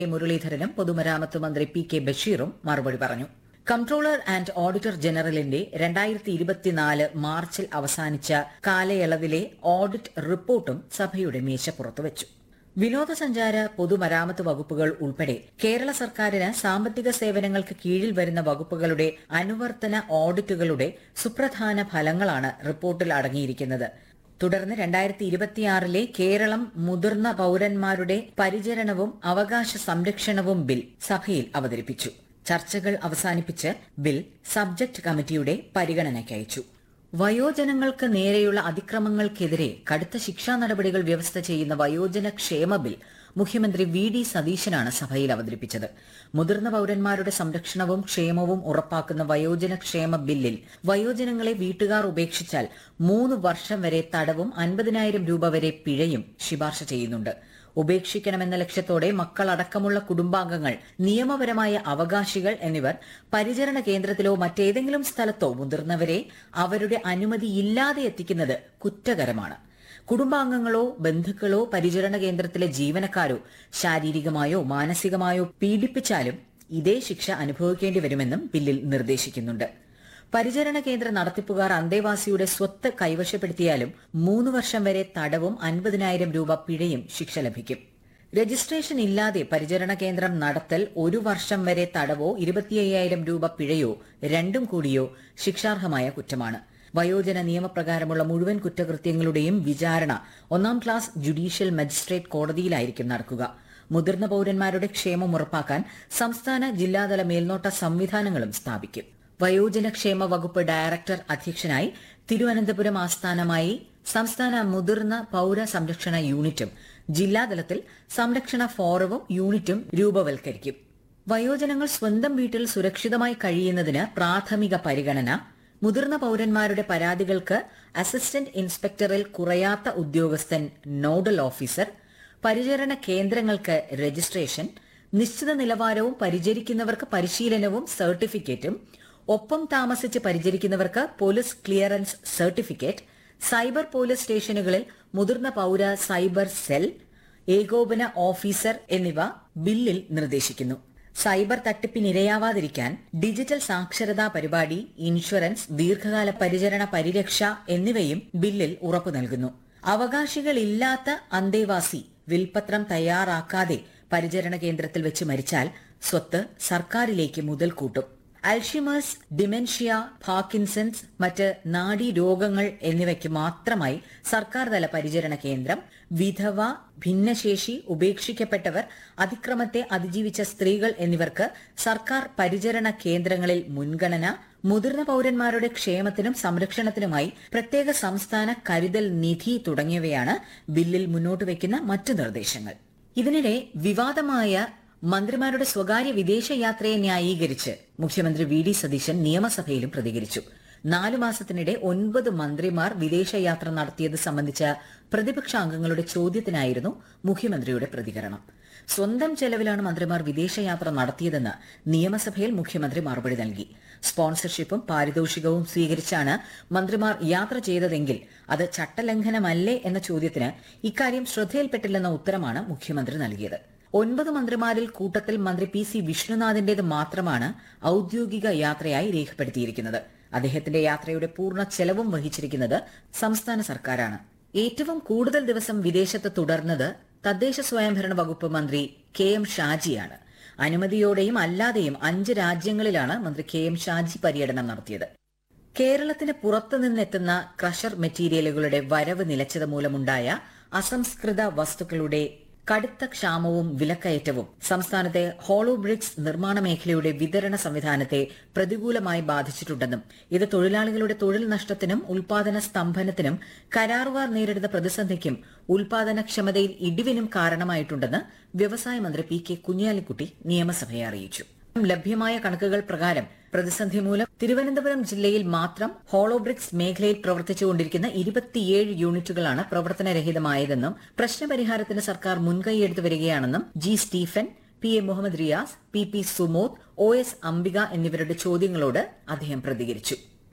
മുരളീധരനും പൊതുമരാമത്ത് മന്ത്രി P K ബഷീറും മറുപടി പറഞ്ഞു കംട്രോളർ ആൻഡ് ഓഡിറ്റർ ജനറലിന്റെ രണ്ടായിരത്തി ഇരുപത്തിനാല് മാർച്ചിൽ അവസാനിച്ച കാലയളവിലെ ഓഡിറ്റ് റിപ്പോർട്ടും സഭയുടെ മേശപ്പുറത്ത് വെച്ചു വിനോദസഞ്ചാര പൊതുമരാമത്ത് വകുപ്പുകൾ ഉൾപ്പെടെ കേരള സർക്കാരിന് സാമ്പത്തിക സേവനങ്ങൾക്ക് കീഴിൽ വരുന്ന വകുപ്പുകളുടെ അനുവർത്തന ഓഡിറ്റുകളുടെ സുപ്രധാന ഫലങ്ങളാണ് റിപ്പോർട്ടിൽ അടങ്ങിയിരിക്കുന്നത് തുടർന്ന് രണ്ടായിരത്തി ഇരുപത്തിയാറിലെ കേരളം മുതിർന്ന പൌരന്മാരുടെ പരിചരണവും അവകാശ സംരക്ഷണവും ബിൽ സഭയിൽ അവതരിപ്പിച്ചു ചർച്ചകൾ അവസാനിപ്പിച്ച് ബിൽ സബ്ജക്ട് കമ്മിറ്റിയുടെ പരിഗണനയ്ക്കയച്ചു വയോജനങ്ങൾക്ക് നേരെയുള്ള അതിക്രമങ്ങൾക്കെതിരെ കടുത്ത ശിക്ഷാ നടപടികൾ വ്യവസ്ഥ ചെയ്യുന്ന വയോജന ക്ഷേമ ബിൽ മുഖ്യമന്ത്രി വി ഡി സതീശനാണ് സഭയിൽ അവതരിപ്പിച്ചത് മുതിർന്ന പൌരന്മാരുടെ സംരക്ഷണവും ക്ഷേമവും ഉറപ്പാക്കുന്ന വയോജന ക്ഷേമ ബില്ലിൽ വയോജനങ്ങളെ വീട്ടുകാർ ഉപേക്ഷിച്ചാൽ മൂന്ന് വർഷം വരെ തടവും അൻപതിനായിരം രൂപ വരെ പിഴയും ശുപാർശ ചെയ്യുന്നുണ്ട് ഉപേക്ഷിക്കണമെന്ന ലക്ഷ്യത്തോടെ മക്കളടക്കമുള്ള കുടുംബാംഗങ്ങൾ നിയമപരമായ അവകാശികൾ എന്നിവർ പരിചരണ കേന്ദ്രത്തിലോ മറ്റേതെങ്കിലും സ്ഥലത്തോ മുതിർന്നവരെ അവരുടെ അനുമതിയില്ലാതെ എത്തിക്കുന്നത് കുറ്റകരമാണ് കുടുംബാംഗങ്ങളോ ബന്ധുക്കളോ പരിചരണ കേന്ദ്രത്തിലെ ജീവനക്കാരോ ശാരീരികമായോ മാനസികമായോ പീഡിപ്പിച്ചാലും ഇതേ ശിക്ഷ അനുഭവിക്കേണ്ടി വരുമെന്നും ബില്ലിൽ നിർദ്ദേശിക്കുന്നുണ്ട് പരിചരണ കേന്ദ്ര നടത്തിപ്പുകാർ അന്തേവാസിയുടെ സ്വത്ത് കൈവശപ്പെടുത്തിയാലും മൂന്ന് വർഷം വരെ തടവും അൻപതിനായിരം രൂപ പിഴയും ശിക്ഷ ലഭിക്കും രജിസ്ട്രേഷൻ ഇല്ലാതെ പരിചരണ കേന്ദ്രം നടത്തൽ ഒരു വർഷം വരെ തടവോ ഇരുപത്തിയ്യായിരം രൂപ പിഴയോ രണ്ടും കൂടിയോ ശിക്ഷാർഹമായ കുറ്റമാണ് വയോജന നിയമപ്രകാരമുള്ള മുഴുവൻ കുറ്റകൃത്യങ്ങളുടെയും വിചാരണ ഒന്നാം ക്ലാസ് ജുഡീഷ്യൽ മജിസ്ട്രേറ്റ് കോടതിയിലായിരിക്കും നടക്കുക മുതിർന്ന പൌരന്മാരുടെ ക്ഷേമം ഉറപ്പാക്കാൻ സംസ്ഥാന ജില്ലാതല മേൽനോട്ട സംവിധാനങ്ങളും സ്ഥാപിക്കും വയോജനക്ഷേമ വകുപ്പ് ഡയറക്ടർ അധ്യക്ഷനായി തിരുവനന്തപുരം ആസ്ഥാനമായി സംസ്ഥാന മുതിർന്ന പൌര സംരക്ഷണ യൂണിറ്റും ജില്ലാതലത്തിൽ സംരക്ഷണ ഫോറവും യൂണിറ്റും രൂപവൽക്കരിക്കും വയോജനങ്ങൾ സ്വന്തം വീട്ടിൽ സുരക്ഷിതമായി കഴിയുന്നതിന് പ്രാഥമിക പരിഗണന മുതിർന്ന പൌരന്മാരുടെ പരാതികൾക്ക് അസിസ്റ്റന്റ് ഇൻസ്പെക്ടറിൽ കുറയാത്ത ഉദ്യോഗസ്ഥൻ നോഡൽ ഓഫീസർ പരിചരണ കേന്ദ്രങ്ങൾക്ക് രജിസ്ട്രേഷൻ നിശ്ചിത നിലവാരവും പരിചരിക്കുന്നവർക്ക് പരിശീലനവും സർട്ടിഫിക്കറ്റും ഒപ്പം താമസിച്ച് പരിചരിക്കുന്നവർക്ക് police clearance certificate cyber police സ്റ്റേഷനുകളിൽ മുതിർന്ന പൌര സൈബർ സെൽ ഏകോപന ഓഫീസർ എന്നിവ ബില്ലിൽ നിർദ്ദേശിക്കുന്നു സൈബർ തട്ടിപ്പിനിരയാവാതിരിക്കാൻ ഡിജിറ്റൽ സാക്ഷരതാ പരിപാടി ഇൻഷുറൻസ് ദീർഘകാല പരിചരണ പരിരക്ഷ എന്നിവയും ബില്ലിൽ ഉറപ്പു നൽകുന്നു അവകാശികളില്ലാത്ത അന്തേവാസി വിൽപത്രം തയ്യാറാക്കാതെ പരിചരണ കേന്ദ്രത്തിൽ വെച്ച് മരിച്ചാൽ സ്വത്ത് സർക്കാരിലേക്ക് മുതൽ കൂട്ടും അൽഷിമേഴ്സ് ഡിമെൻഷ്യ പാർക്കിൻസൺസ് മറ്റ് നാഡീ രോഗങ്ങൾ എന്നിവയ്ക്ക് മാത്രമായി സർക്കാർ തല പരിചരണ കേന്ദ്രം വിധവ ഭിന്നശേഷി ഉപേക്ഷിക്കപ്പെട്ടവർ അതിക്രമത്തെ അതിജീവിച്ച സ്ത്രീകൾ എന്നിവർക്ക് സർക്കാർ പരിചരണ കേന്ദ്രങ്ങളിൽ മുൻഗണന മുതിർന്ന പൌരന്മാരുടെ ക്ഷേമത്തിനും സംരക്ഷണത്തിനുമായി പ്രത്യേക സംസ്ഥാന കരുതൽ നിധി തുടങ്ങിയവയാണ് ബില്ലിൽ മുന്നോട്ട് വയ്ക്കുന്ന മറ്റു നിർദ്ദേശങ്ങൾ ഇതിനിടെ വിവാദമായ മന്ത്രിമാരുടെ സ്വകാര്യ വിദേശയാത്രയെ ന്യായീകരിച്ച് മുഖ്യമന്ത്രി വി ഡി സതീശൻ നിയമസഭയിലും പ്രതികരിച്ചു നാലു മാസത്തിനിടെ ഒൻപത് മന്ത്രിമാർ വിദേശയാത്ര നടത്തിയത് സംബന്ധിച്ച പ്രതിപക്ഷാംഗങ്ങളുടെ ചോദ്യത്തിനായിരുന്നു മുഖ്യമന്ത്രിയുടെ പ്രതികരണം സ്വന്തം ചെലവിലാണ് മന്ത്രിമാർ വിദേശയാത്ര നടത്തിയതെന്ന് നിയമസഭയിൽ മുഖ്യമന്ത്രി മറുപടി നൽകി സ്പോൺസർഷിപ്പും പാരിതോഷികവും സ്വീകരിച്ചാണ് മന്ത്രിമാർ യാത്ര ചെയ്തതെങ്കിൽ അത് ചട്ടലംഘനമല്ലേ എന്ന ചോദ്യത്തിന് ഇക്കാര്യം ശ്രദ്ധയിൽപ്പെട്ടില്ലെന്ന ഉത്തരമാണ് മുഖ്യമന്ത്രി നൽകിയത് ഒൻപത് മന്ത്രിമാരിൽ കൂട്ടത്തിൽ മന്ത്രി പി സി വിഷ്ണുനാഥിന്റേത് മാത്രമാണ് ഔദ്യോഗിക യാത്രയായി രേഖപ്പെടുത്തിയിരിക്കുന്നത് അദ്ദേഹത്തിന്റെ യാത്രയുടെ പൂർണ്ണ ചെലവും വഹിച്ചിരിക്കുന്നത് സംസ്ഥാന സർക്കാരാണ് ഏറ്റവും കൂടുതൽ ദിവസം വിദേശത്ത് തുടർന്നത് തദ്ദേശ സ്വയംഭരണ വകുപ്പ് മന്ത്രി കെ എം ഷാജിയാണ് അനുമതിയോടെയും അല്ലാതെയും അഞ്ച് രാജ്യങ്ങളിലാണ് മന്ത്രി കെ എം ഷാജി പര്യടനം നടത്തിയത് കേരളത്തിന് പുറത്തുനിന്നെത്തുന്ന ക്രഷർ മെറ്റീരിയലുകളുടെ വരവ് നിലച്ചത് മൂലമുണ്ടായ അസംസ്കൃത വസ്തുക്കളുടെ കടുത്ത ക്ഷാമവും വിലക്കയറ്റവും സംസ്ഥാനത്തെ ഹോളോ ബ്രിക്സ് നിർമ്മാണ മേഖലയുടെ വിതരണ സംവിധാനത്തെ പ്രതികൂലമായി ബാധിച്ചിട്ടുണ്ടെന്നും ഇത് തൊഴിലാളികളുടെ തൊഴിൽ നഷ്ടത്തിനും ഉൽപാദന സ്തംഭനത്തിനും കരാറുകാർ നേരിടുന്ന പ്രതിസന്ധിക്കും ഉൽപാദനക്ഷമതയിൽ ഇടിവിനും കാരണമായിട്ടുണ്ടെന്ന് വ്യവസായ മന്ത്രി പി കെ കുഞ്ഞാലിക്കുട്ടി നിയമസഭയെ അറിയിച്ചു ലഭ്യമായ കണക്കുകൾ പ്രകാരം പ്രതിസന്ധി മൂലം തിരുവനന്തപുരം ജില്ലയിൽ മാത്രം ഹോളോബ്രിക്സ് മേഖലയിൽ പ്രവർത്തിച്ചുകൊണ്ടിരിക്കുന്ന ഇരുപത്തിയേഴ് യൂണിറ്റുകളാണ് പ്രവർത്തനരഹിതമായതെന്നും പ്രശ്നപരിഹാരത്തിന് സർക്കാർ മുൻകൈയെടുത്തു വരികയാണെന്നും G Stephen P A Muhammad Riyas P P Sumod O S Ambika എന്നിവരുടെ ചോദ്യങ്ങളോട് അദ്ദേഹം പ്രതികരിച്ചു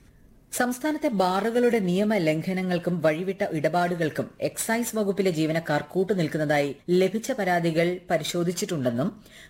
സംസ്ഥാനത്തെ ബാറുകളുടെ നിയമ ലംഘനങ്ങൾക്കും വഴിവിട്ട ഇടപാടുകൾക്കും എക്സൈസ് വകുപ്പിലെ ജീവനക്കാർ കൂട്ടുനിൽക്കുന്നതായി ലഭിച്ച പരാതികൾ പരിശോധിച്ചിട്ടുണ്ടെന്നും